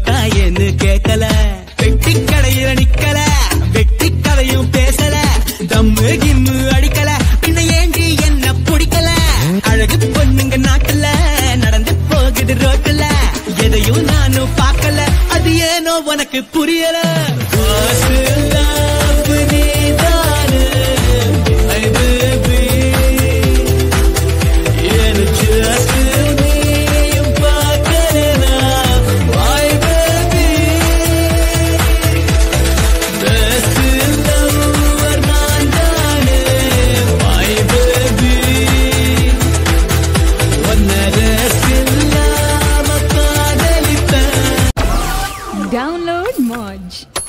தொட்டா என்ன கேட்கல வெட்டி கடையில நிக்கல வெட்டி கதையும் பேசல தம்மு கிம்மு அடிக்கல பின்ன ஏண்டி என்ன பிடிக்கல அழகு பொண்ணுங்க நாட்டுல நடந்து போகுது ரோட்டுல எதையும் நானும் பார்க்கல அது ஏனோ உனக்கு புரியல First love நீதானு, my baby. எனக்கு just நீயும் பார்க்கலனா, my baby. Best lover நான் தானே, my baby. உன்னை rest இல்லாம காதலிப்பேன் Download Moj.